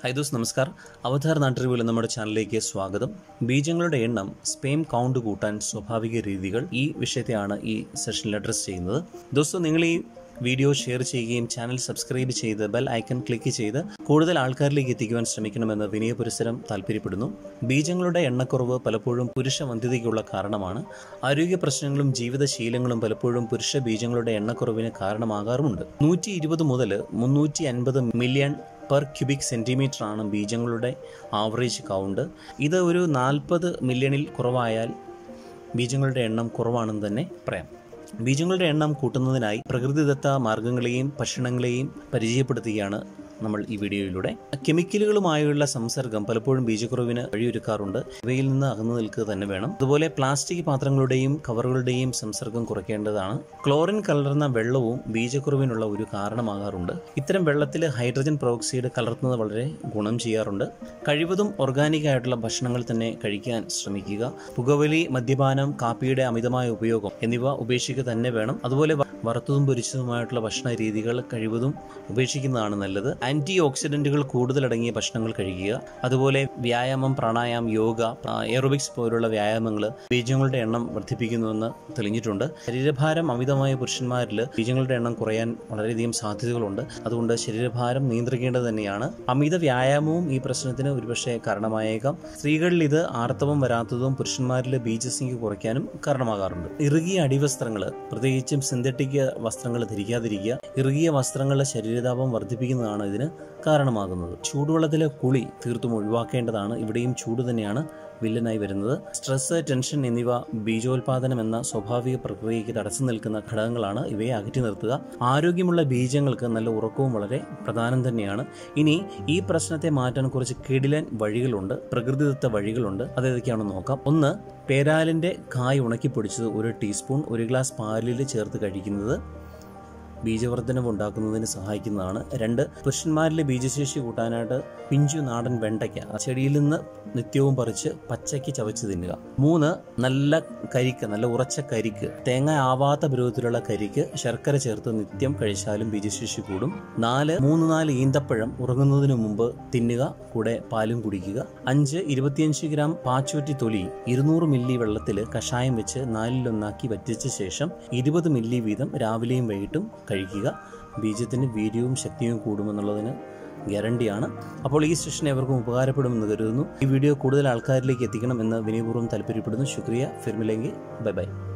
hi those നമസ്കാർ അവതാർ നാട്ടറിവിൽ നമ്മുടെ ചാനലിലേക്ക് സ്വാഗതം ബീജങ്ങളുടെ എണ്ണം സ്പേം കൗണ്ട് കൂട്ടാൻ സ്വാഭാവിക രീതികൾ ഈ വിഷയത്തെയാണ് ഈ സെഷനിൽ അഡ്രസ്സ് ചെയ്യുന്നത് ദോസ്തോ നിങ്ങൾ ഈ വീഡിയോ ഷെയർ ചെയ്യുകയും ചാനൽ സബ്സ്ക്രൈബ് ചെയ്ത് ബെൽ ഐക്കൺ ക്ലിക്ക് ചെയ്ത് കൂടുതൽ ആൾക്കാരിലേക്ക് എത്തിക്കുവാൻ ശ്രമിക്കണമെന്ന് വിനയപുരസരം താല്പര്യപ്പെടുന്നു ബീജങ്ങളുടെ എണ്ണക്കുറവ് പലപ്പോഴും പുരുഷ വന്ധ്യതയ്ക്കുള്ള കാരണമാണ് ആരോഗ്യ പ്രശ്നങ്ങളും ജീവിതശീലങ്ങളും പലപ്പോഴും പുരുഷ ബീജങ്ങളുടെ എണ്ണക്കുറവിന് കാരണമാകാറുമുണ്ട് നൂറ്റി ഇരുപത് മുതൽ മുന്നൂറ്റി അൻപത് മില്യൺ പെർ ക്യൂബിക് സെൻറ്റിമീറ്റർ ആണ് ബീജങ്ങളുടെ ആവറേജ് കൗണ്ട് ഇത് ഒരു നാൽപ്പത് മില്യണിൽ കുറവായാൽ ബീജങ്ങളുടെ എണ്ണം കുറവാണെന്ന് തന്നെ പറയാം ബീജങ്ങളുടെ എണ്ണം കൂട്ടുന്നതിനായി പ്രകൃതിദത്ത മാർഗങ്ങളെയും ഭക്ഷണങ്ങളെയും പരിചയപ്പെടുത്തുകയാണ് നമ്മൾ ഈ വീഡിയോയിലൂടെ കെമിക്കലുകളുമായുള്ള സംസർഗം പലപ്പോഴും ബീജക്കുറവിന് വഴിയൊരുക്കാറുണ്ട് ഇവയിൽ നിന്ന് അകന്നു നിൽക്കുക തന്നെ വേണം അതുപോലെ പ്ലാസ്റ്റിക് പാത്രങ്ങളുടെയും കവറുകളുടെയും സംസർഗം കുറയ്ക്കേണ്ടതാണ് ക്ലോറിൻ കലർന്ന വെള്ളവും ബീജക്കുറവിനുള്ള ഒരു കാരണമാകാറുണ്ട് ഇത്തരം വെള്ളത്തിൽ ഹൈഡ്രജൻ പെറോക്സൈഡ് കലർത്തുന്നത് വളരെ ഗുണം ചെയ്യാറുണ്ട് കഴിവതും ഓർഗാനിക് ആയിട്ടുള്ള ഭക്ഷണങ്ങൾ തന്നെ കഴിക്കാൻ ശ്രമിക്കുക പുകവലി മദ്യപാനം കാപ്പിയുടെ അമിതമായ ഉപയോഗം എന്നിവ ഉപേക്ഷിക്കുക തന്നെ വേണം അതുപോലെ വ- വറുത്തതും പൊരിച്ചതുമായിട്ടുള്ള ഭക്ഷണ രീതികൾ കഴിവതും ഉപേക്ഷിക്കുന്നതാണ് നല്ലത് ആന്റി ഓക്സിഡന്റുകൾ കൂടുതലടങ്ങിയ ഭക്ഷണങ്ങൾ കഴിക്കുക അതുപോലെ വ്യായാമം പ്രാണായാമം യോഗ എയറോബിക്സ് പോലുള്ള വ്യായാമങ്ങൾ ബീജങ്ങളുടെ എണ്ണം വർദ്ധിപ്പിക്കുന്നുവെന്ന് തെളിഞ്ഞിട്ടുണ്ട് ശരീരഭാരം അമിതമായ പുരുഷന്മാരിൽ ബീജങ്ങളുടെ എണ്ണം കുറയാൻ വളരെയധികം സാധ്യതകളുണ്ട് അതുകൊണ്ട് ശരീരഭാരം നിയന്ത്രിക്കേണ്ടത് തന്നെയാണ് അമിത വ്യായാമവും ഈ പ്രശ്നത്തിന് ഒരുപക്ഷെ കാരണമായേക്കാം സ്ത്രീകളിൽ ഇത് ആർത്തവം വരാത്തതും പുരുഷന്മാരിൽ ബീജസിംഗ് കുറയ്ക്കാനും കാരണമാകാറുണ്ട് ഇറുകിയ അടിവസ്ത്രങ്ങൾ പ്രത്യേകിച്ചും സിന്തറ്റിക് വസ്ത്രങ്ങൾ ധരിക്കാതിരിക്കുക ഇറുകിയ വസ്ത്രങ്ങൾ ശരീരതാപം വർദ്ധിപ്പിക്കുന്നതാണ് ഇതിന് കാരണമാകുന്നത് ചൂടുവെള്ളത്തിലെ കുളി തീർത്തും ഒഴിവാക്കേണ്ടതാണ് ഇവിടെയും ചൂട് തന്നെയാണ് വില്ലനായി വരുന്നത് സ്ട്രെസ് ടെൻഷൻ എന്നിവ ബീജോത്പാദനം എന്ന സ്വാഭാവിക പ്രക്രിയയ്ക്ക് തടസ്സം നിൽക്കുന്ന ഘടകങ്ങളാണ് ഇവയെ അകറ്റി നിർത്തുക ആരോഗ്യമുള്ള ബീജങ്ങൾക്ക് നല്ല ഉറക്കവും വളരെ പ്രധാനം തന്നെയാണ് ഇനി ഈ പ്രശ്നത്തെ മാറ്റാൻ കുറച്ച് കിടിലൻ വഴികളുണ്ട് പ്രകൃതിദത്ത വഴികളുണ്ട് അതേതൊക്കെയാണെന്ന് നോക്കാം ഒന്ന് പേരാലിൻ്റെ കായ് ഉണക്കി പൊടിച്ചത് ഒരു ടീസ്പൂൺ ഒരു ഗ്ലാസ് പാലിൽ ചേർത്ത് കഴിക്കുന്നത് ബീജവർദ്ധനവ് ഉണ്ടാക്കുന്നതിന് സഹായിക്കുന്നതാണ് രണ്ട് പുരുഷന്മാരിലെ ബീജശേഷി കൂട്ടാനായിട്ട് പിഞ്ചു നാടൻ വെണ്ടയ്ക്ക ആ ചെടിയിൽ നിന്ന് നിത്യവും പറിച്ച് പച്ചയ്ക്ക് ചവച്ച് തിന്നുക മൂന്ന് നല്ല കരിക്ക് നല്ല ഉറച്ച കരിക്ക് തേങ്ങ ആവാത്ത പരുവത്തിലുള്ള കരിക്ക് ശർക്കര ചേർത്ത് നിത്യം കഴിച്ചാലും ബീജശേഷി കൂടും നാല് മൂന്ന് നാല് ഈന്തപ്പഴം ഉറങ്ങുന്നതിന് മുമ്പ് തിന്നുക കൂടെ പാലും കുടിക്കുക അഞ്ച് ഇരുപത്തിയഞ്ച് ഗ്രാം പാച്ചൂറ്റി തൊലി ഇരുന്നൂറ് മില്ലി വെള്ളത്തിൽ കഷായം വെച്ച് നാലിലൊന്നാക്കി വറ്റിച്ച ശേഷം ഇരുപത് മില്ലി വീതം രാവിലെയും വൈകിട്ടും കഴിക്കുക ബീജത്തിന് വീര്യവും ശക്തിയും കൂടുമെന്നുള്ളതിന് ഗ്യാരണ്ടിയാണ് അപ്പോൾ ഈ സെഷൻ എവർക്കും ഉപകാരപ്പെടുമെന്ന് കരുതുന്നു ഈ വീഡിയോ കൂടുതൽ ആൾക്കാരിലേക്ക് എത്തിക്കണം എന്ന് വിനയപൂർവ്വം താല്പര്യപ്പെടുന്നു ശുക്രിയ ഫിർമിലെങ്കിൽ ബൈ ബൈ